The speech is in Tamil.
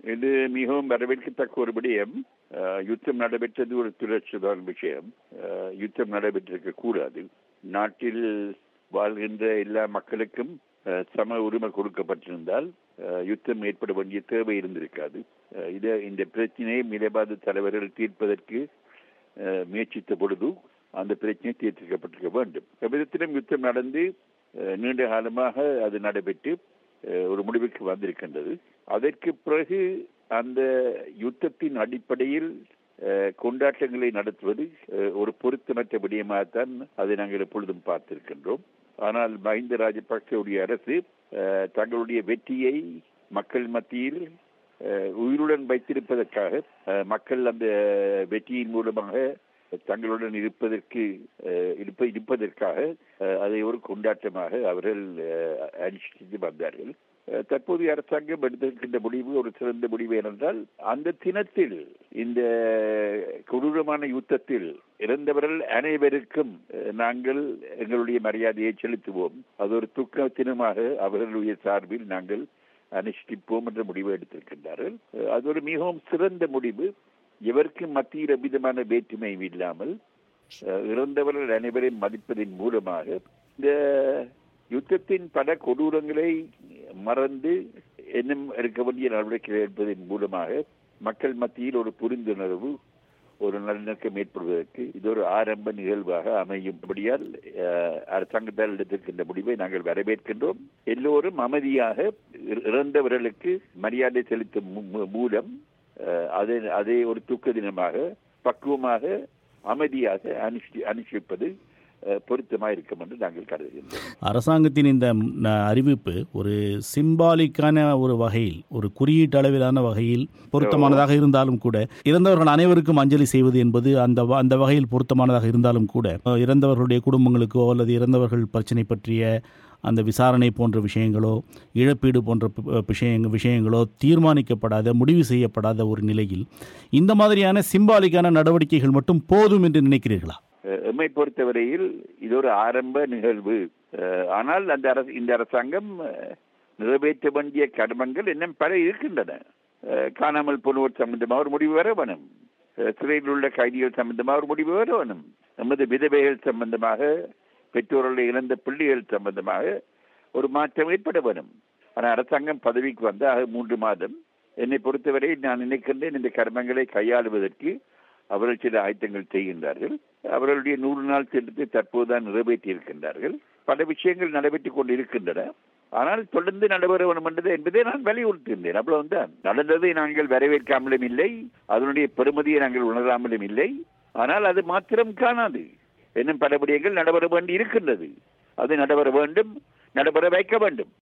இது மிகவும் வரவேற்கத்தக்க ஒரு விடயம் அஹ், யுத்தம் நடைபெற்றது ஒரு துரட்சிதான் விஷயம் அஹ், யுத்தம் நடைபெற்றிருக்க கூடாது நாட்டில் வாழ்கின்ற எல்லா மக்களுக்கும் அஹ், சம உரிமை கொடுக்கப்பட்டிருந்தால் அஹ், யுத்தம் ஏற்பட வேண்டிய தேவை இருந்திருக்காது அஹ், இத இந்த பிரச்சனையை மிதவாத தலைவர்கள் தீர்ப்பதற்கு அஹ், முயற்சித்த பொழுது அந்த பிரச்சனை தீர்த்திக்கப்பட்டிருக்க வேண்டும் எவ்விதத்திலும் யுத்தம் நடந்து அஹ், நீண்ட காலமாக அது நடைபெற்று அஹ், ஒரு முடிவுக்கு வந்திருக்கின்றது அதற்கு பிறகு அந்த யுத்தத்தின் அடிப்படையில் அஹ், கொண்டாட்டங்களை நடத்துவது அஹ், ஒரு பொருத்தமற்ற விடயமாகத்தான் அதை நாங்கள் எப்பொழுதும் பார்த்திருக்கின்றோம் ஆனால் மஹிந்த ராஜபக்சவுடைய அரசு அஹ், தங்களுடைய வெற்றியை மக்கள் மத்தியில் அஹ், உயிருடன் வைத்திருப்பதற்காக அஹ், மக்கள் அந்த வெற்றியின் மூலமாக தங்களுடன் இருப்பதற்கு அஹ், இருப்ப இருப்பதற்காக அஹ், அதை ஒரு கொண்டாட்டமாக அவர்கள் அஹ், அனுஷ்டித்து வந்தார்கள் அஹ், தற்போதைய அரசாங்கம் எடுத்திருக்கின்ற முடிவு ஒரு சிறந்த முடிவு ஏனென்றால் அந்த தினத்தில் இந்த கொடூரமான யுத்தத்தில் இறந்தவர்கள் அனைவருக்கும் அஹ், நாங்கள் எங்களுடைய மரியாதையை செலுத்துவோம் அது ஒரு துக்க தினமாக அவர்களுடைய சார்பில் நாங்கள் அனுஷ்டிப்போம் என்ற முடிவை எடுத்திருக்கின்றார்கள் அஹ், அது ஒரு மிகவும் சிறந்த முடிவு எவருக்கும் மத்தியில் எவ்விதமான வேற்றுமையும் இல்லாமல் அஹ், இறந்தவர்கள் அனைவரையும் மதிப்பதன் மூலமாக இந்த யுத்தத்தின் பல கொடூரங்களை மறந்து இன்னும் எடுக்க வேண்டிய நடவடிக்கைகள் எடுப்பதன் மூலமாக மக்கள் மத்தியில் ஒரு புரிந்துணர்வு ஒரு நல்லிணக்கம் ஏற்படுவதற்கு இது ஒரு ஆரம்ப நிகழ்வாக அமையும்படியால் அஹ், அரசாங்கத்தால் எடுத்திருக்கின்ற முடிவை நாங்கள் வரவேற்கின்றோம் எல்லோரும் அமைதியாக இற- இறந்தவர்களுக்கு மரியாதை செலுத்தும் மூ- மூ- மூலம் அஹ், அதை அதை ஒரு துக்க தினமாக பக்குவமாக அமைதியாக அனுஷ்டி அனுஷ்டிப்பது அஹ், பொருத்தமாக இருக்கும் என்று நாங்கள் கருதுகின்றோம் அரசாங்கத்தின் இந்த ம், ந- அறிவிப்பு ஒரு சிம்பாலிக்கான ஒரு வகையில் ஒரு குறியீட்டு அளவிலான வகையில் பொருத்தமானதாக இருந்தாலும் கூட இறந்தவர்கள் அனைவருக்கும் அஞ்சலி செய்வது என்பது அந்த வ- அந்த வகையில் பொருத்தமானதாக இருந்தாலும் கூட அஹ், இறந்தவர்களுடைய குடும்பங்களுக்கோ அல்லது இறந்தவர்கள் பிரச்சனை பற்றிய அந்த விசாரணை போன்ற விஷயங்களோ இழப்பீடு போன்ற ப- விஷயங்க விஷயங்களோ தீர்மானிக்கப்படாத முடிவு செய்யப்படாத ஒரு நிலையில் இந்த மாதிரியான சிம்பாலிக்கான நடவடிக்கைகள் மட்டும் போதும் என்று நினைக்கிறீர்களா அஹ், எம்மை பொறுத்தவரையில் இது ஒரு ஆரம்ப நிகழ்வு அஹ், ஆனால் அந்த அரசு இந்த அரசாங்கம் அஹ், நிறைவேற்ற வேண்டிய கர்மங்கள் இன்னும் பல இருக்கின்றன அஹ், காணாமல் போனோர் சம்பந்தமாக ஒரு முடிவு வர வேணும் அஹ், சிறையில் உள்ள கைதிகள் சம்பந்தமாக ஒரு முடிவு வர வேணும் நமது விதவைகள் சம்பந்தமாக பெற்றோர்களை இழந்த பிள்ளைகள் சம்பந்தமாக ஒரு மாற்றம் ஏற்பட வேணும் ஆனால் அரசாங்கம் பதவிக்கு வந்த ஆக மூன்று மாதம் என்னை பொறுத்தவரை நான் நினைக்கின்றேன் இந்த கர்மங்களை கையாளுவதற்கு அவர்கள் சில ஆயத்தங்கள் செய்கின்றார்கள் அவர்களுடைய நூறு நாள் திட்டத்தை தற்போதுதான் நிறைவேற்றி இருக்கின்றார்கள் பல விஷயங்கள் நடைபெற்றுக் கொண்டு இருக்கின்றன ஆனால் தொடர்ந்து நடைபெற வேண்டும் என்பது என்பதை நான் வலியுறுத்துகின்றேன் அவ்வளவுதான் நடந்ததை நாங்கள் வரவேற்காமலும் இல்லை அதனுடைய பெருமதியை நாங்கள் உணராமலும் இல்லை ஆனால் அது மாத்திரம் காணாது இன்னும் பல விடயங்கள் நடைபெற வேண்டி இருக்கின்றது அது நடைபெற வேண்டும் நடைபெற வைக்க வேண்டும்